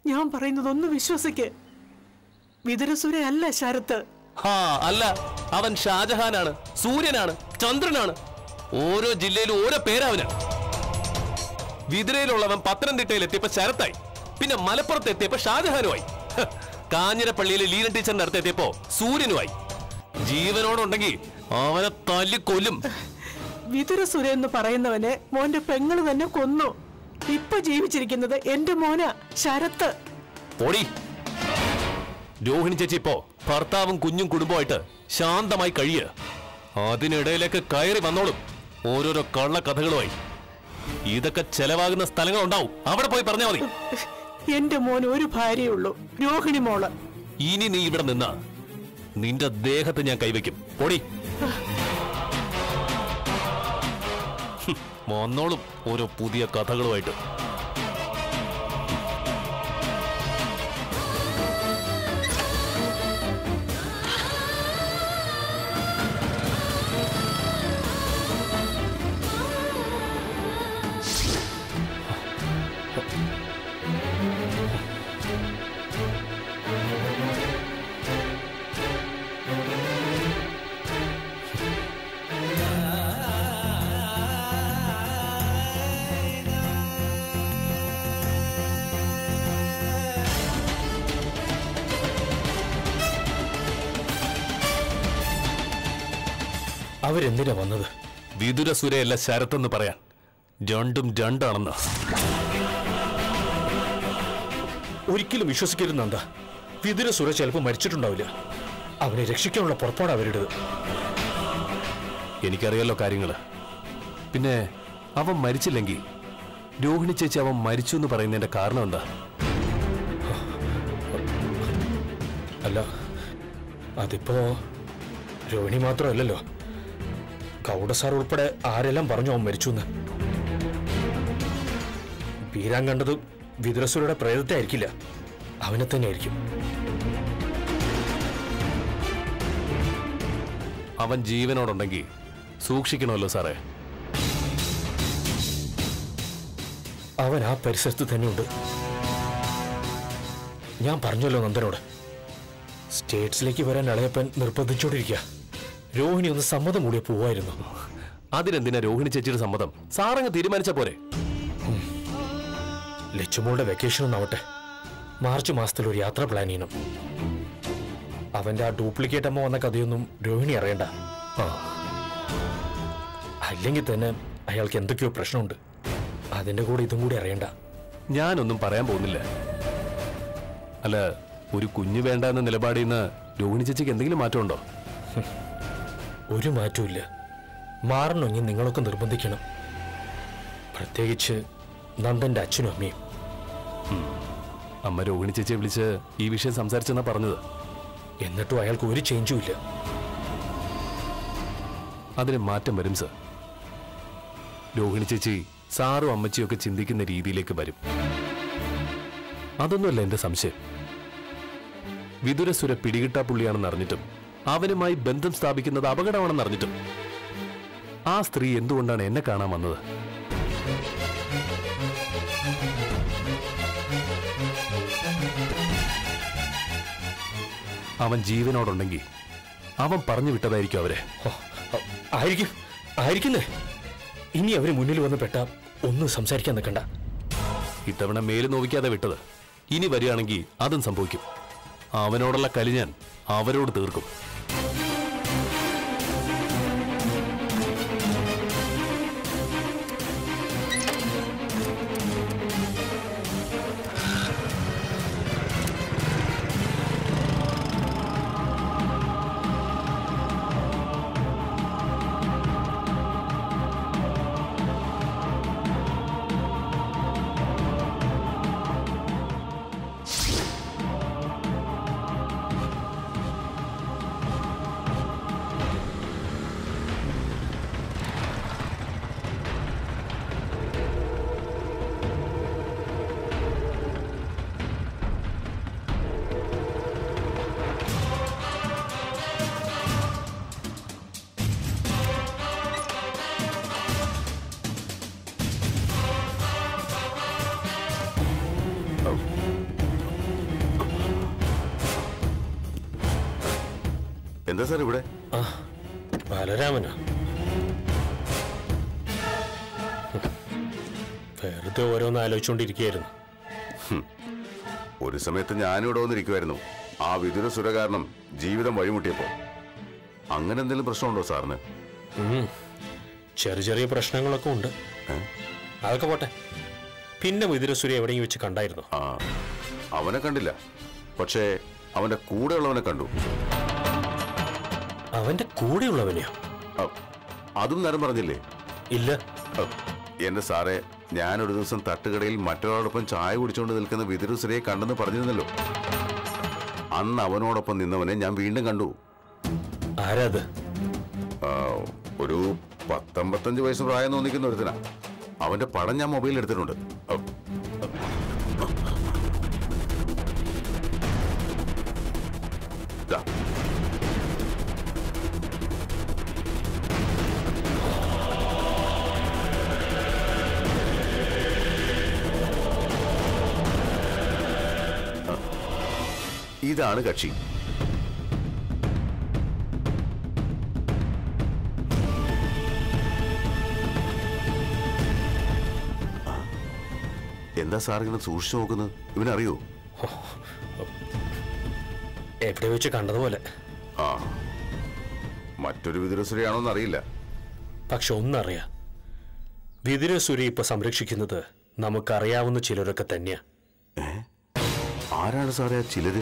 ഞാൻ പറയുന്നതൊന്ന് വിശ്വസിക്ക് വിതുരസുര അല്ല ശരത്ത് ഹാ അല്ല അവൻ ഷാജഹാനാണ് സൂര്യനാണ് ചന്ദ്രനാണ് ഓരോ ജില്ലയിലും ഓരോ പേരവന് വിതുരയിലുള്ളവൻ പത്തനംതിട്ടയിൽ എത്തിയപ്പോ ശരത്തായി പിന്നെ മലപ്പുറത്ത് എത്തിയപ്പോ ഷാജഹാനുമായി ഹ്, കാഞ്ഞിരപ്പള്ളിയിലെ ലീന ടീച്ചറിന്റെ അടുത്ത് എത്തിയപ്പോ സൂര്യനുമായി ജീവനോടുണ്ടെങ്കിൽ അവനെ തല്ലിക്കൊല്ലും വിതുരസുര എന്ന് പറയുന്നവനെ മോന്റെ പെങ്ങള് തന്നെ കൊന്നു ഇപ്പൊ ജീവിച്ചിരിക്കുന്നത് എന്റെ മോനാ ശരത്ത് ഓടി രോഹിണി ചേച്ചി ഇപ്പോ ഭർത്താവും കുഞ്ഞും കുടുംബമായിട്ട് ശാന്തമായി കഴിയുക അതിനിടയിലേക്ക് കയറി വന്നോളും ഓരോരോ കള്ള കഥകളുമായി ഇതൊക്കെ ചെലവാകുന്ന സ്ഥലങ്ങളുണ്ടാവും അവിടെ പോയി പറഞ്ഞാൽ മതി എന്റെ മോൻ ഒരു ഭാര്യയുള്ളൂ രോഹിണി മോള് ഇനി നീ ഇവിടെ നിന്ന നിന്റെ ദേഹത്ത് ഞാൻ കൈവയ്ക്കും ഓടി ഹും, വന്നോളും ഓരോ പുതിയ കഥകളുമായിട്ട് അവരെന്തിനാ വന്നത് വിതുരസുരയല്ല ശരത്തെന്ന് പറയാൻ രണ്ടും രണ്ടാണെന്ന് ഒരിക്കലും വിശ്വസിക്കരുത് നന്ദ വിതുരസുര ചിലപ്പോൾ മരിച്ചിട്ടുണ്ടാവില്ല അവനെ രക്ഷിക്കാനുള്ള പുറപ്പാട് അവരുടേത് എനിക്കറിയാലോ കാര്യങ്ങള് പിന്നെ അവൻ മരിച്ചില്ലെങ്കിൽ രോഹിണി ചേച്ചി അവൻ മരിച്ചു എന്ന് പറയുന്നതിന്റെ കാരണം എന്താ അല്ല അതിപ്പോ രോഹിണി മാത്രമല്ലല്ലോ ഗൗഡ സാർ ഉൾപ്പെടെ ആരെല്ലാം പറഞ്ഞു അവൻ മരിച്ചു എന്ന് വീരാൻ കണ്ടത് വിതുരസുരയുടെ പ്രേതത്തെ ആയിരിക്കില്ല അവനെ തന്നെ ആയിരിക്കും അവൻ ജീവനോടുണ്ടെങ്കിൽ സൂക്ഷിക്കണമല്ലോ സാറേ അവൻ ആ പരിസരത്ത് തന്നെയുണ്ട് ഞാൻ പറഞ്ഞല്ലോ നന്ദനോട് സ്റ്റേറ്റ്സിലേക്ക് വരാൻ അളയപ്പൻ നിർബന്ധിച്ചോണ്ടിരിക്കുക രോഹിണി ഒന്ന് സമ്മതം കൂടിയ പോവായിരുന്നു അതിനെന്തിനാ രോഹിണി ചേച്ചിയുടെ സമ്മതം സാറങ്ങ് തീരുമാനിച്ച പോരെ ലച്ചുമോളുടെ വെക്കേഷൻ ഒന്നാവട്ടെ മാർച്ച് മാസത്തിൽ ഒരു യാത്ര പ്ലാൻ ചെയ്യണം അവന്റെ ആ ഡ്യൂപ്ലിക്കേറ്റ് അമ്മ വന്ന കഥയൊന്നും രോഹിണി അറിയണ്ട ആ അല്ലെങ്കിൽ തന്നെ അയാൾക്ക് എന്തൊക്കെയോ പ്രശ്നമുണ്ട് അതിന്റെ കൂടെ ഇതും കൂടി അറിയണ്ട ഞാനൊന്നും പറയാൻ പോകുന്നില്ല അല്ല ഒരു കുഞ്ഞു വേണ്ട എന്ന നിലപാടിൽ നിന്ന് രോഹിണി ചേച്ചിക്ക് എന്തെങ്കിലും മാറ്റമുണ്ടോ ഒരു മാറ്റവും ഇല്ല മാറണമെങ്കിൽ നിങ്ങളൊക്കെ നിർബന്ധിക്കണം പ്രത്യേകിച്ച് നന്ദന്റെ അച്ഛനും അമ്മയും അമ്മ രോഹിണി ചേച്ചിയെ വിളിച്ച് ഈ വിഷയം സംസാരിച്ചെന്നാ പറഞ്ഞത് എന്നിട്ടും അയാൾക്ക് ഒരു ചേഞ്ചും ഇല്ല അതിന് മാറ്റം വരും സർ രോഹിണി ചേച്ചി സാറും അമ്മച്ചിയും ഒക്കെ ചിന്തിക്കുന്ന രീതിയിലേക്ക് വരും അതൊന്നുമല്ല എന്റെ സംശയം വിതുരസുര പിടികിട്ടാ പുള്ളിയാണെന്ന് അറിഞ്ഞിട്ടും അവനുമായി ബന്ധം സ്ഥാപിക്കുന്നത് അപകടമാണെന്ന് അറിഞ്ഞിട്ടും ആ സ്ത്രീ എന്തുകൊണ്ടാണ് എന്നെ കാണാൻ വന്നത് അവൻ ജീവനോടുണ്ടെങ്കിൽ അവൻ പറഞ്ഞു വിട്ടതായിരിക്കും അവരെ ഓ, ആ, ആയിരിക്കും ആയിരിക്കുന്നേ ഇനി അവര് മുന്നിൽ വന്ന് പെട്ട ഒന്നും സംസാരിക്കാൻ നിൽക്കണ്ട ഇത്തവണ മേല് നോവിക്കാതെ വിട്ടത് ഇനി വരികയാണെങ്കിൽ അതും സംഭവിക്കും അവനോടുള്ള കലി ഞാൻ അവരോട് തീർക്കും എന്താ സാർ ഇവിടെ ആ ബാലരാമനാ വെറുതെ ഓരോന്ന് ആലോചിച്ചുകൊണ്ടിരിക്കുകയായിരുന്നു ഒരു സമയത്ത് ഞാനും ഇവിടെ വന്നിരിക്കുമായിരുന്നു ആ വിതുര സുര കാരണം ജീവിതം വഴിമുട്ടിയപ്പോ അങ്ങനെ എന്തെങ്കിലും പ്രശ്നമുണ്ടോ സാറിന് ഉം. ചെറിയ ചെറിയ പ്രശ്നങ്ങളൊക്കെ ഉണ്ട് ഏ? അതൊക്കെ പോട്ടെ പിന്നെ വിതുരസുരി എവിടെയും വെച്ച് കണ്ടായിരുന്നു ആ അവനെ കണ്ടില്ല പക്ഷേ അവന്റെ കൂടെയുള്ളവനെ കണ്ടു അവന്റെ കൂടെയുള്ളവനെയോ അ, അതും നേരം പറഞ്ഞില്ലേ ഇല്ല അ, എന്റെ സാറേ ഞാൻ ഒരു ദിവസം തട്ടുകടയിൽ മറ്റൊരാളോടൊപ്പം ചായ കുടിച്ചുകൊണ്ട് നിൽക്കുന്ന വിതുരുശ്രീയെ കണ്ടെന്ന് പറഞ്ഞിരുന്നല്ലോ അന്ന് അവനോടൊപ്പം നിന്നവനെ ഞാൻ വീണ്ടും കണ്ടു ആരാത് ആ, ഒരു പത്തൊമ്പത്തഞ്ച് വയസ്സ് പ്രായം തോന്നിക്കുന്ന ഒരുത്തനാ അവന്റെ പടം ഞാൻ മൊബൈലിൽ എടുത്തിട്ടുണ്ട് അ, ദാ. ആ. ഇതാണ് കക്ഷി എന്താ സാർ ഇങ്ങനെ സൂക്ഷിച്ചു നോക്കുന്നത് ഇവനറിയോ എവിടെ വെച്ച് കണ്ടതുപോലെ ആ മറ്റൊരു വിതുരശ്രീയാണോന്ന് അറിയില്ല പക്ഷെ ഒന്നറിയാം വിതുരസുരി ഇപ്പൊ സംരക്ഷിക്കുന്നത് നമുക്കറിയാവുന്ന ചിലരൊക്കെ തന്നെയാ ആരാണ് സാറേ ആ ചിലര്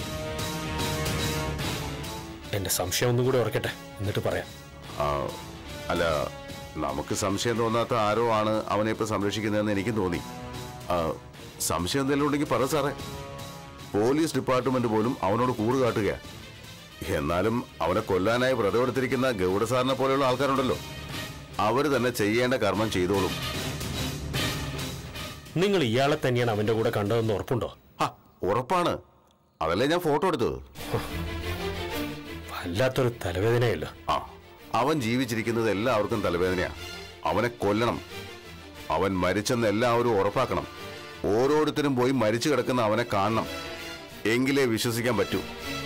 എന്റെ സംശയം ഒന്നും കൂടി ഉറക്കട്ടെ എന്നിട്ട് പറയാം ആ, അല്ല നമുക്ക് സംശയം തോന്നാത്ത ആരോ ആണ് അവനെ ഇപ്പൊ സംരക്ഷിക്കുന്നതെന്ന് എനിക്കും തോന്നി ആ, സംശയം എന്തെങ്കിലും ഉണ്ടെങ്കിൽ പറ സാറേ പോലീസ് ഡിപ്പാർട്ട്മെന്റ് പോലും അവനോട് കൂറ് കാട്ടുക എന്നാലും അവനെ കൊല്ലാനായി വ്രതമെടുത്തിരിക്കുന്ന ഗൗഡ സാറിനെ പോലെയുള്ള ആൾക്കാരുണ്ടല്ലോ അവർ തന്നെ ചെയ്യേണ്ട കർമ്മം ചെയ്തോളും നിങ്ങൾ ഇയാളെ തന്നെയാണ് അവന്റെ കൂടെ കണ്ടതെന്ന് ഉറപ്പുണ്ടോ ഹ, ഉറപ്പാണ് അതല്ലേ ഞാൻ ഫോട്ടോ എടുത്തത് വല്ലാത്തൊരു തലവേദനയല്ലോ ആ അവൻ ജീവിച്ചിരിക്കുന്നത് എല്ലാവർക്കും തലവേദനയാ അവനെ കൊല്ലണം അവൻ മരിച്ചെന്ന് എല്ലാവരും ഉറപ്പാക്കണം ഓരോരുത്തരും പോയി മരിച്ചു കിടക്കുന്ന അവനെ കാണണം എങ്കിലേ വിശ്വസിക്കാൻ പറ്റൂ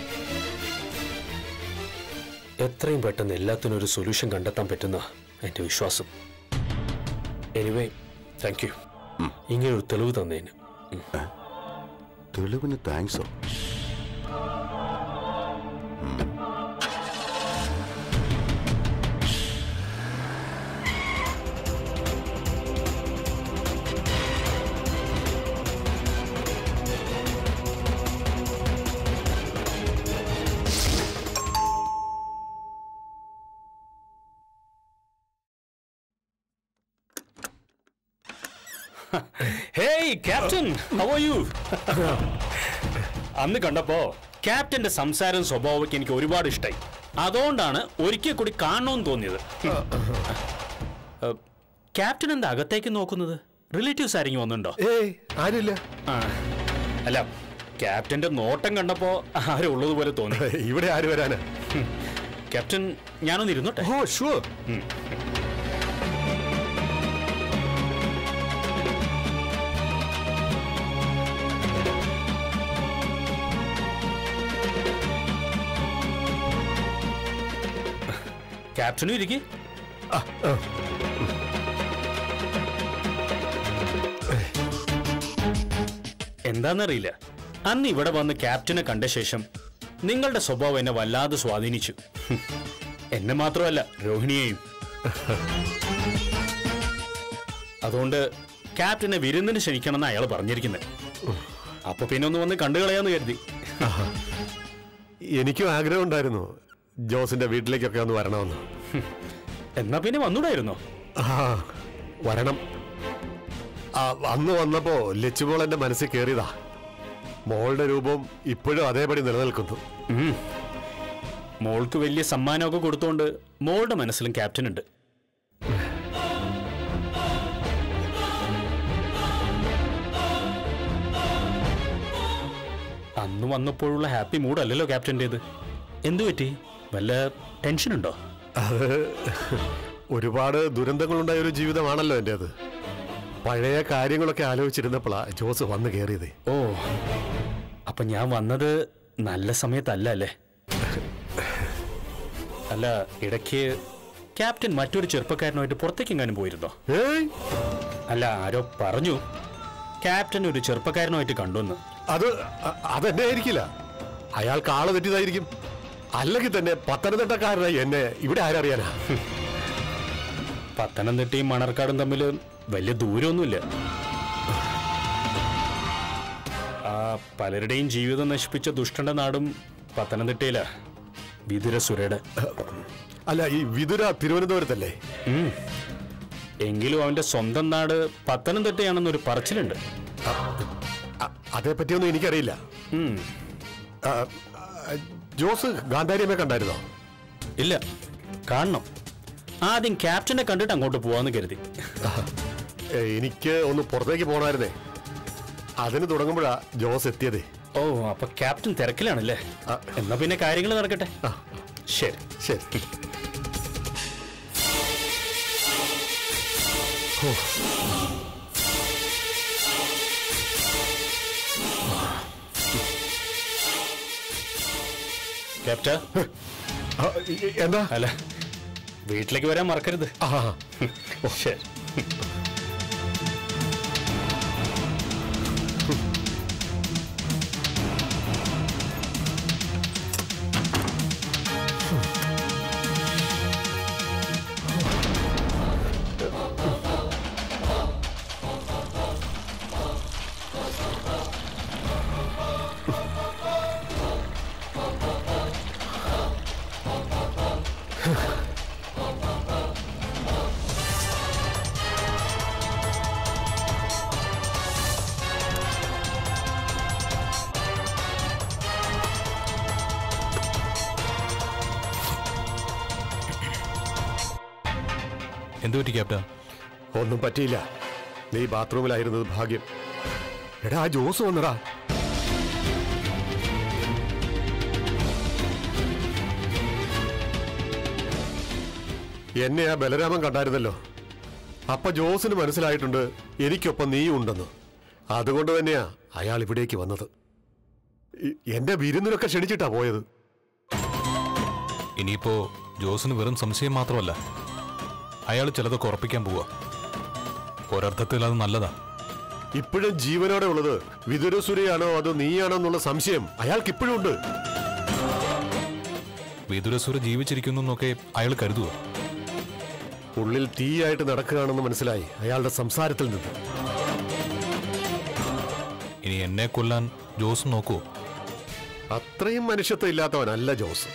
എത്രയും പെട്ടെന്ന് എല്ലാത്തിനും ഒരു സൊല്യൂഷൻ കണ്ടെത്താൻ പറ്റുന്ന എന്റെ വിശ്വാസം എനിവേ താങ്ക് യു ഇങ്ങനെ ഒരു തെളിവ് തന്നതിന് തെളിവിന് താങ്ക്സോ hey captain how are you അന്ന് കണ്ടപ്പോ ക്യാപ്റ്റന്റെ സംസാരം സ്വഭാവമൊക്കെ എനിക്ക് ഒരുപാട് ഇഷ്ടമായി അതുകൊണ്ടാണ് ഒരിക്കൽ കൂടി കാണണമെന്ന് തോന്നിയത് ഏഹ്, ക്യാപ്റ്റൻ എന്താ അകത്തേക്ക് നോക്കുന്നത് റിലേറ്റീവ്സ് ആരെങ്കിലും വന്നിട്ടുണ്ടോ ഏയ് ആരില്ല ആ, അല്ല ക്യാപ്റ്റന്റെ നോട്ടം കണ്ടപ്പോ ആരും ഉള്ളതുപോലെ തോന്നി ഇവിടെ ആര് വരാനാ ക്യാപ്റ്റൻ ഞാനൊന്ന് ഇരുന്നോട്ടെ ഓ ഷുവർ ക്യാപ്റ്റനും ഇരിക്കേ എന്താണെന്നറിയില്ല അന്ന് ഇവിടെ വന്ന് ക്യാപ്റ്റനെ കണ്ട ശേഷം നിങ്ങളുടെ സ്വഭാവം എന്നെ വല്ലാതെ സ്വാധീനിച്ചു ഹും. എന്നെ മാത്രമല്ല രോഹിണിയെയും അതുകൊണ്ട് ക്യാപ്റ്റനെ വിരുന്നിന് ക്ഷണിക്കണമെന്ന് അയാൾ പറഞ്ഞിരിക്കുന്നത് അപ്പൊ പിന്നെ ഒന്ന് വന്ന് കണ്ടുകളയാന്ന് കരുതി എനിക്കും ആഗ്രഹം ഉണ്ടായിരുന്നു ജോസിന്റെ വീട്ടിലേക്കൊക്കെ ഒന്ന് വരണമെന്ന് എന്നാ പിന്നെ വന്നൂടായിരുന്നോ ആ വരണം ആ, അന്ന് വന്നപ്പോ ലച്ചുമോൾ എന്റെ മനസ്സിൽ കയറിയതാ മോളുടെ രൂപം ഇപ്പോഴും അതേപടി നിലനിൽക്കുന്നു ഉം. മോൾക്ക് വലിയ സമ്മാനമൊക്കെ കൊടുത്തോണ്ട് മോളുടെ മനസ്സിലും ക്യാപ്റ്റൻ ഉണ്ട് അന്ന് വന്നപ്പോഴുള്ള ഹാപ്പി മൂഡ് അല്ലല്ലോ ക്യാപ്റ്റൻ്റേത് എന്തു പറ്റി വല്ല ടെൻഷൻ ഉണ്ടോ അത് ഒരുപാട് ദുരന്തങ്ങളുണ്ടായ ഒരു ജീവിതമാണല്ലോ എൻ്റേത് പഴയ കാര്യങ്ങളൊക്കെ ആലോചിച്ചിരുന്നപ്പോഴാ ജോസ് വന്ന് കയറിയതേ ഓ അപ്പൊ ഞാൻ വന്നത് നല്ല സമയത്തല്ല അല്ലേ അല്ല ഇടയ്ക്ക് ക്യാപ്റ്റൻ മറ്റൊരു ചെറുപ്പക്കാരനുമായിട്ട് പുറത്തേക്കെങ്ങാനും പോയിരുന്നോ ഏയ് അല്ല ആരോ പറഞ്ഞു ക്യാപ്റ്റൻ ഒരു ചെറുപ്പക്കാരനുമായിട്ട് കണ്ടുവന്ന് അത് അ- അതെന്നെ ആയിരിക്കില്ല അയാൾക്ക് ആള് തെറ്റിയതായിരിക്കും അല്ലെങ്കിൽ തന്നെ പത്തനംതിട്ടക്കാരനായി എന്നെ ഇവിടെ ആരറിയാനാ പത്തനംതിട്ടയും മണർക്കാടും തമ്മിൽ വലിയ ദൂരമൊന്നുമില്ല ആ പലരുടെയും ജീവിതം നശിപ്പിച്ച ദുഷ്ടന്റെ നാടും പത്തനംതിട്ടയിലാ വിതുരസുരയുടെ അല്ല ഈ വിതുര തിരുവനന്തപുരത്തല്ലേ ഉം. എങ്കിലും അവന്റെ സ്വന്തം നാട് പത്തനംതിട്ടയാണെന്നൊരു പറച്ചിലുണ്ട് അ- അതേപ്പറ്റിയൊന്നും എനിക്കറിയില്ല ഉം. ആ, ആ, ജോസ് ഗാന്ധാരിയമ്മയെ കണ്ടായിരുന്നോ ഇല്ല കാണണം ആദ്യം ക്യാപ്റ്റനെ കണ്ടിട്ട് അങ്ങോട്ട് പോവാന്ന് കരുതി ഏ, എനിക്ക് ഒന്ന് പുറത്തേക്ക് പോകണമായിരുന്നേ അതിന് തുടങ്ങുമ്പോഴാ ജോസ് എത്തിയതേ ഓ അപ്പൊ ക്യാപ്റ്റൻ തിരക്കിലാണല്ലേ ആ. എന്നാ പിന്നെ കാര്യങ്ങൾ നടക്കട്ടെ ആ, ശരി ശരി ക്യാപ്റ്റ ആ, ഇ- എന്താ അല്ല വീട്ടിലേക്ക് വരാൻ മറക്കരുത് ആ ശരി എന്തു പറ്റി ക്യാപ്റ്റൻ ഒന്നും പറ്റിയില്ല നീ ബാത്റൂമിലായിരുന്നത് ഭാഗ്യം എടാ ആ ജോസ് വന്നടാ എന്നെ ആ ബലരാമൻ കണ്ടായിരുന്നല്ലോ അപ്പൊ ജോസിന് മനസ്സിലായിട്ടുണ്ട് എനിക്കൊപ്പം നീയും ഉണ്ടെന്ന് അതുകൊണ്ട് തന്നെയാ അയാൾ ഇവിടേക്ക് വന്നത് ഇ- എന്റെ വിരുന്നിനൊക്കെ ക്ഷണിച്ചിട്ടാ പോയത് ഇനിയിപ്പോ ജോസിന് വെറും സംശയം മാത്രമല്ല അയാൾ ചിലതൊക്കെ ഉറപ്പിക്കാൻ പോവുക ഒരർത്ഥത്തിൽ അത് നല്ലതാ ഇപ്പോഴും ജീവനോടെ ഉള്ളത് വിതുരസുരയാണോ അതോ നീയാണോ എന്നുള്ള സംശയം അയാൾക്ക് ഇപ്പോഴും ഉണ്ട് വിതുരസുര ജീവിച്ചിരിക്കുന്നു എന്നൊക്കെ അയാൾ കരുതുക ഉള്ളിൽ തീയായിട്ട് നടക്കുകയാണെന്ന് മനസ്സിലായി അയാളുടെ സംസാരത്തിൽ നിന്ന് ഇനി എന്നെ കൊല്ലാൻ ജോസ് നോക്കുവോ അത്രയും മനുഷ്യത്വം ഇല്ലാത്തവനല്ല ജോസ്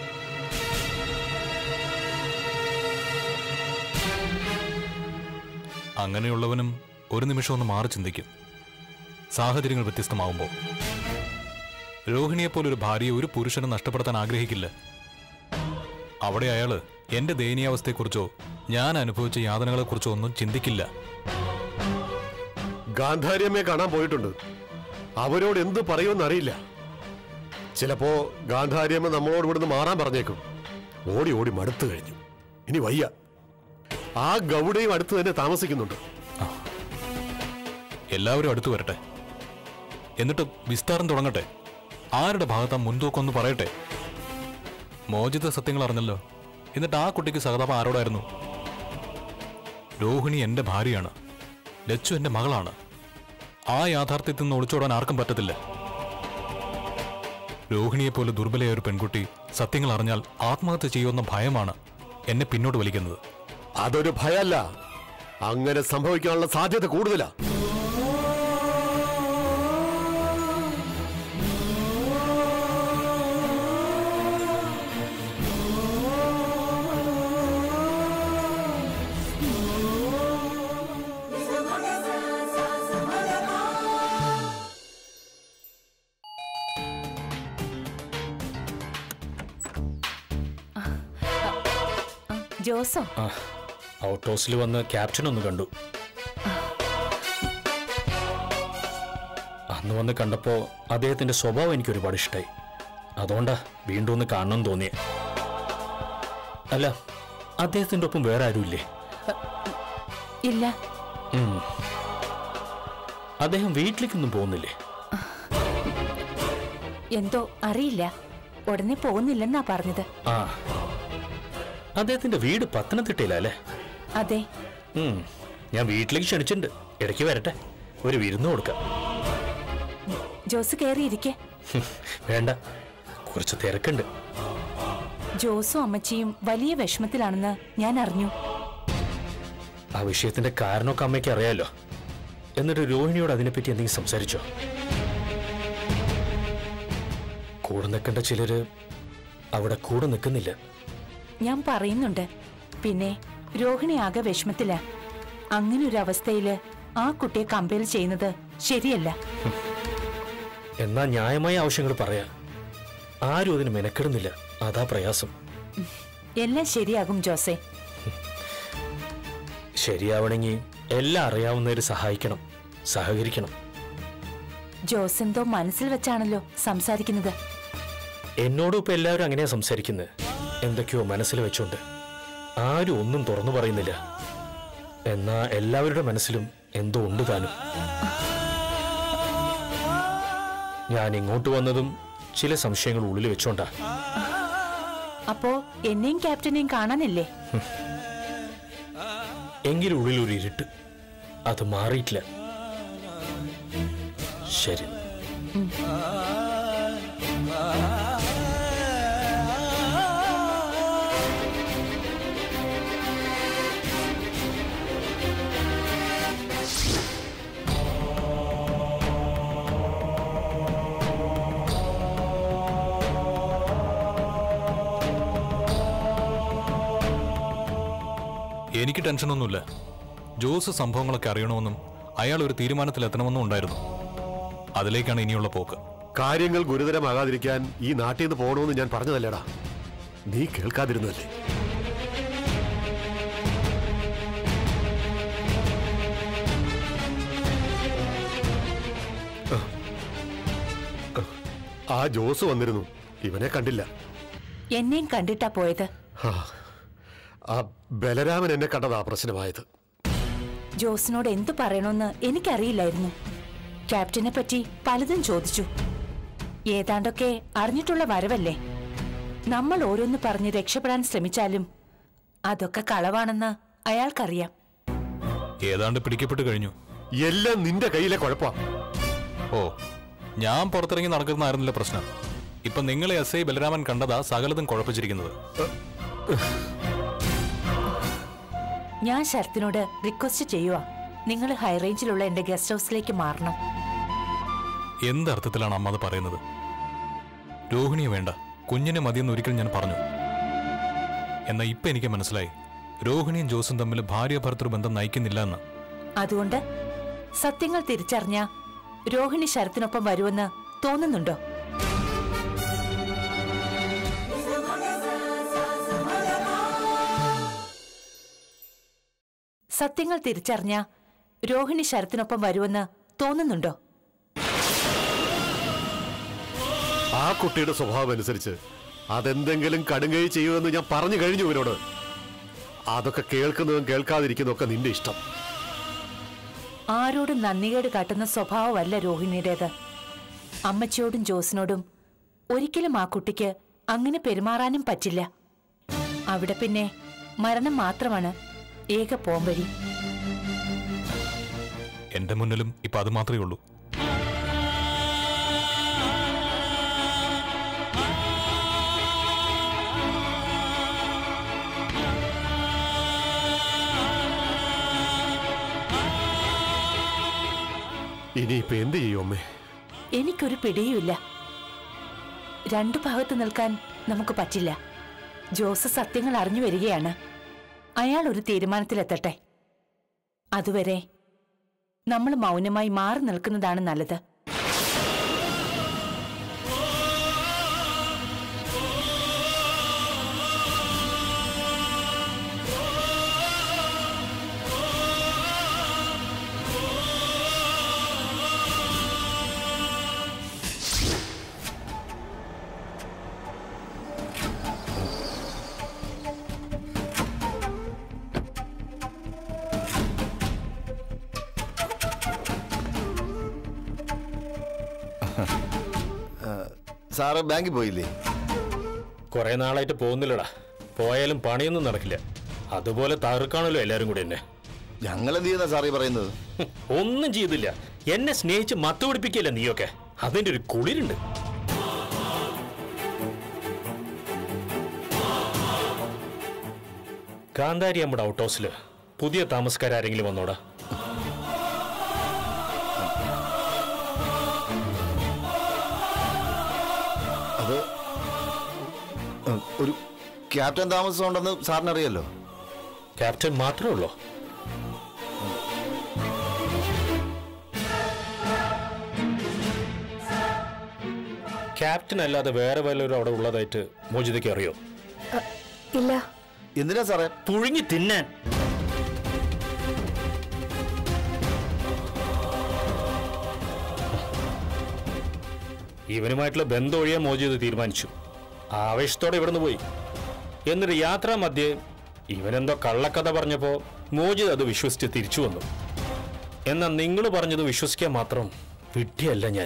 അങ്ങനെയുള്ളവനും ഒരു നിമിഷം ഒന്ന് മാറി ചിന്തിക്കും സാഹചര്യങ്ങൾ വ്യത്യസ്തമാവുമ്പോൾ രോഹിണിയെപ്പോലൊരു ഭാര്യയെ ഒരു പുരുഷനും നഷ്ടപ്പെടുത്താൻ ആഗ്രഹിക്കില്ല അവിടെ അയാള് എന്റെ ദയനീയാവസ്ഥയെക്കുറിച്ചോ ഞാൻ അനുഭവിച്ച യാതനകളെക്കുറിച്ചോ ഒന്നും ചിന്തിക്കില്ല ഗാന്ധാരിയമ്മയെ കാണാൻ പോയിട്ടുണ്ട് അവരോട് എന്ത് പറയുമെന്നറിയില്ല ചിലപ്പോ ഗാന്ധാരിയമ്മ നമ്മളോട് ഇവിടുന്ന് മാറാൻ പറഞ്ഞേക്കും ഓടി ഓടി മടുത്തു കഴിഞ്ഞു ഇനി വയ്യ ആ ഗൗഡയും അടുത്ത് തന്നെ താമസിക്കുന്നുണ്ട് എല്ലാവരും അടുത്തു വരട്ടെ എന്നിട്ട് വിസ്താരം തുടങ്ങട്ടെ ആരുടെ ഭാഗത്താ മുൻതൂക്കമൊന്ന് പറയട്ടെ മോചിത സത്യങ്ങൾ അറിഞ്ഞല്ലോ എന്നിട്ട് ആ കുട്ടിക്ക് സഹതാപം ആരോടായിരുന്നു രോഹിണി എന്റെ ഭാര്യയാണ് ലച്ചു എന്റെ മകളാണ് ആ യാഥാർത്ഥ്യത്തിൽ നിന്ന് ഒളിച്ചോടാൻ ആർക്കും പറ്റത്തില്ല രോഹിണിയെപ്പോലെ ദുർബലയായ ഒരു പെൺകുട്ടി സത്യങ്ങൾ അറിഞ്ഞാൽ ആത്മഹത്യ ചെയ്യുമെന്ന ഭയമാണ് എന്നെ പിന്നോട്ട് വലിക്കുന്നത് അതൊരു ഭയമല്ല അങ്ങനെ സംഭവിക്കാനുള്ള സാധ്യത കൂടുതലാ ജോസോ ആ ഔട്ട് ഹൗസിൽ വന്ന് ക്യാപ്റ്റൻ ഒന്ന് കണ്ടു അന്ന് വന്ന് കണ്ടപ്പോ അദ്ദേഹത്തിന്റെ സ്വഭാവം എനിക്ക് ഒരുപാട് ഇഷ്ടമായി അതുകൊണ്ടാ വീണ്ടും ഒന്ന് കാണണം തോന്നിയേ അല്ല അദ്ദേഹത്തിന്റെ ഒപ്പം വേറെ ആരുമില്ലേ ഇല്ല അദ്ദേഹം വീട്ടിലേക്കൊന്നും പോകുന്നില്ലേ എന്തോ അറിയില്ല ഉടനെ പോകുന്നില്ലെന്നാ പറഞ്ഞത് ആ അദ്ദേഹത്തിന്റെ വീട് പത്തനംതിട്ടയിലല്ലേ അതെ ഉം. ഞാൻ വീട്ടിലേക്ക് ക്ഷണിച്ചിട്ടുണ്ട് ഇടയ്ക്ക് വരട്ടെ ഒരു വിരുന്ന് കൊടുക്കാം ജോസ് കയറിയിരിക്കെ ഹും, വേണ്ട കുറച്ച് തിരക്കുണ്ട് ജോസും അമ്മച്ചിയും വലിയ വിഷമത്തിലാണെന്ന് ഞാൻ അറിഞ്ഞു ആ വിഷയത്തിന്റെ കാരണമൊക്കെ അമ്മയ്ക്ക് അറിയാലോ എന്നിട്ട് രോഹിണിയോട് അതിനെപ്പറ്റി എന്തെങ്കിലും സംസാരിച്ചോ കൂടെ നിൽക്കേണ്ട ചിലര് അവിടെ കൂടെ നിൽക്കുന്നില്ല ഞാൻ പറയുന്നുണ്ട് പിന്നെ രോഹിണി ആകെ വിഷമത്തില അങ്ങനെ ഒരു അവസ്ഥയില് ആ കുട്ടിയെ കമ്പയർ ചെയ്യുന്നത് ശരിയല്ല എന്നാ ന്യായമായ ആവശ്യങ്ങൾ പറയാ ആരും അതിന് മെനക്കെടുന്നില്ല അതാ പ്രയാസം എല്ലാം ശരിയാകും ജോസെ ശരിയാവണമെങ്കിൽ എല്ലാം അറിയാവുന്നവര് സഹായിക്കണം സഹകരിക്കണം ജോസ് എന്തോ മനസ്സിൽ വെച്ചാണല്ലോ സംസാരിക്കുന്നത് എന്നോടും ഇപ്പൊ എല്ലാവരും അങ്ങനെയാ സംസാരിക്കുന്നത് എന്തൊക്കെയോ മനസ്സിൽ വെച്ചോണ്ട് ആരും ഒന്നും തുറന്നു പറയുന്നില്ല എന്നാ എല്ലാവരുടെ മനസ്സിലും എന്തോ ഉണ്ട് താനും ഞാൻ ഇങ്ങോട്ട് വന്നതും ചില സംശയങ്ങൾ ഉള്ളിൽ വെച്ചോണ്ടാ അപ്പോ എന്നെയും ക്യാപ്റ്റനെയും കാണാനില്ലേ എങ്കിലും ഉള്ളിൽ ഒരു ഇരുട്ട് അത് മാറിയിട്ടില്ല ശരി എനിക്ക് ടെൻഷനൊന്നുമില്ല ജോസ് സംഭവങ്ങളൊക്കെ അറിയണമെന്നും അയാൾ ഒരു തീരുമാനത്തിലെത്തണമെന്നും ഉണ്ടായിരുന്നു അതിലേക്കാണ് ഇനിയുള്ള പോക്ക് കാര്യങ്ങൾ ഗുരുതരമാകാതിരിക്കാൻ ഈ നാട്ടിൽ നിന്ന് പോകണമെന്ന് ഞാൻ പറഞ്ഞതല്ലേടാ നീ കേൾക്കാതിരുന്നല്ലേ ആ ജോസ് വന്നിരുന്നു ഇവനെ കണ്ടില്ല എന്നെയും കണ്ടിട്ടാ പോയത് ആ, ആ ബലരാമൻ എന്നെ കണ്ടതാ പ്രശ്നമായത് ജോസിനോട് എന്തു പറയണമെന്ന് എനിക്കറിയില്ലായിരുന്നു ക്യാപ്റ്റനെ പറ്റി പലതും ചോദിച്ചു ഏതാണ്ടൊക്കെ അറിഞ്ഞിട്ടുള്ള വരവല്ലേ നമ്മൾ ഓരോന്ന് പറഞ്ഞ് രക്ഷപ്പെടാൻ ശ്രമിച്ചാലും അതൊക്കെ കളവാണെന്ന് അയാൾക്കറിയാം ഏതാണ്ട് പിടിക്കപ്പെട്ട് കഴിഞ്ഞു എല്ലാം നിന്റെ കയ്യിലെ കുഴപ്പാ ഓ ഞാൻ പുറത്തിറങ്ങി നടക്കുന്നതായിരുന്നില്ല പ്രശ്നം ഇപ്പൊ നിങ്ങളെ എസ് ഐ ബലരാമൻ കണ്ടതാ സകലതും കുഴപ്പിച്ചിരിക്കുന്നത് ഞാൻ ശരത്തിനോട് റിക്വസ്റ്റ് ചെയ്യുക നിങ്ങൾ ഹൈറേഞ്ചിലുള്ള എന്റെ ഗസ്റ്റ് ഹൗസിലേക്ക് മാറണം എന്തർത്ഥത്തിലാണ് അമ്മ അത് പറയുന്നത് രോഹിണിയെ വേണ്ട കുഞ്ഞിനെ മതിയെന്ന് ഒരിക്കൽ ഞാൻ പറഞ്ഞു എന്നാൽ ഇപ്പൊ എനിക്ക് മനസ്സിലായി രോഹിണിയും ജോസും തമ്മിൽ ഭാര്യ ഭർത്തൃ ബന്ധം നയിക്കുന്നില്ല എന്ന് അതുകൊണ്ട് സത്യങ്ങൾ തിരിച്ചറിഞ്ഞ രോഹിണി ശരത്തിനൊപ്പം വരുമെന്ന് തോന്നുന്നുണ്ടോ സത്യങ്ങൾ തിരിച്ചറിഞ്ഞ രോഹിണി ശരത്തിനൊപ്പം വരുമെന്ന് തോന്നുന്നുണ്ടോ ആ കുട്ടിയുടെ സ്വഭാവം അനുസരിച്ച് അതെന്തെങ്കിലും കടുങ്കൈ ചെയ്യുമെന്ന് ഞാൻ പറഞ്ഞു കഴിഞ്ഞു ഇവരോട് അതൊക്കെ കേൾക്കുന്നതും കേൾക്കാതിരിക്കുന്നതും ഒക്കെ നിന്റെ ഇഷ്ടം ആരോടും നന്ദികേട് കാട്ടുന്ന സ്വഭാവമല്ല രോഹിണിയുടേത് അമ്മച്ചിയോടും ജോസിനോടും ഒരിക്കലും ആ കുട്ടിക്ക് അങ്ങനെ പെരുമാറാനും പറ്റില്ല അവിടെ പിന്നെ മരണം മാത്രമാണ് ഏക പോംവഴി എന്റെ മുന്നിലും ഇപ്പൊ അത് മാത്രമേ ഉള്ളൂ ഇനിയിപ്പോ എന്ത് ചെയ്യും അമ്മേ എനിക്കൊരു പിടിയുമില്ല രണ്ടു ഭാഗത്ത് നിൽക്കാൻ നമുക്ക് പറ്റില്ല ജോസ് സത്യങ്ങൾ അറിഞ്ഞു വരികയാണ് അയാൾ ഒരു തീരുമാനത്തിലെത്തട്ടെ അതുവരെ നമ്മൾ മൗനമായി മാറി നിൽക്കുന്നതാണ് നല്ലത് സാറ് ബാങ്കിൽ പോയില്ലേ കുറെ നാളായിട്ട് പോകുന്നില്ലടാ പോയാലും പണിയൊന്നും നടക്കില്ല അതുപോലെ തകർക്കാണല്ലോ എല്ലാരും കൂടി എന്നെ ഞങ്ങൾ എന്ത് ചെയ്യുന്ന സാറേ പറയുന്നത് ഹും, ഒന്നും ചെയ്തില്ല എന്നെ സ്നേഹിച്ച് മത്ത് പിടിപ്പിക്കില്ല നീയൊക്കെ അതിന്റെ ഒരു കുളിരുണ്ട് കാന്താരി നമ്മുടെ ഔട്ട് ഹൗസില് പുതിയ താമസക്കാരെങ്കിലും വന്നോടാ അത് ഉം, ഒരു ക്യാപ്റ്റൻ താമസം ഉണ്ടെന്ന് സാറിന് അറിയാലോ ക്യാപ്റ്റൻ മാത്രമേ ഉള്ളൂ ക്യാപ്റ്റൻ അല്ലാതെ വേറെ വല്ലവരും അവിടെ ഉള്ളതായിട്ട് മോചിതയ്ക്ക് അറിയോ ഇല്ല എന്തിനാ സാറേ പുഴുങ്ങി തിന്നാൻ ഇവനുമായിട്ടുള്ള ബന്ധം ഒഴിയാൻ മോചിത് തീരുമാനിച്ചു ആവേശത്തോടെ ഇവിടുന്ന് പോയി എന്നിട്ട് യാത്രാ മധ്യേ ഇവനെന്തോ കള്ളക്കഥ പറഞ്ഞപ്പോ മോചിത് അത് വിശ്വസിച്ച് തിരിച്ചു വന്നു എന്നാൽ നിങ്ങൾ പറഞ്ഞത് വിശ്വസിക്കാൻ മാത്രം വിഡ്ഢിയല്ല ഞാൻ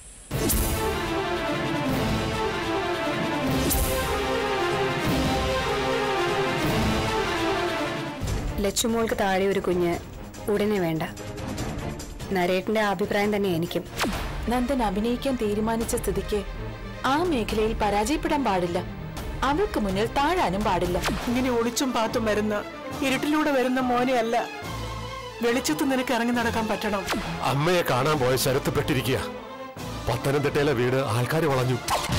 ലച്ചുമോൾക്ക് താഴെ ഒരു കുഞ്ഞ് ഉടനെ വേണ്ട നരേട്ടന്റെ അഭിപ്രായം തന്നെ എനിക്കും നന്ദൻ അഭിനയിക്കാൻ തീരുമാനിച്ച സ്ഥിതിക്ക് ആ മേഖലയിൽ പരാജയപ്പെടാൻ പാടില്ല അവൾക്ക് മുന്നിൽ താഴാനും പാടില്ല ഇങ്ങനെ ഒളിച്ചും പാത്തും വരുന്ന ഇരുട്ടിലൂടെ വരുന്ന മോനെ അല്ല വെളിച്ചത്ത് നിനക്ക് ഇറങ്ങി നടക്കാൻ പറ്റണം അമ്മയെ കാണാൻ പോയ ശരത്ത് പെട്ടിരിക്കുക പത്തനംതിട്ടയിലെ വീട് ആൾക്കാർ വളഞ്ഞു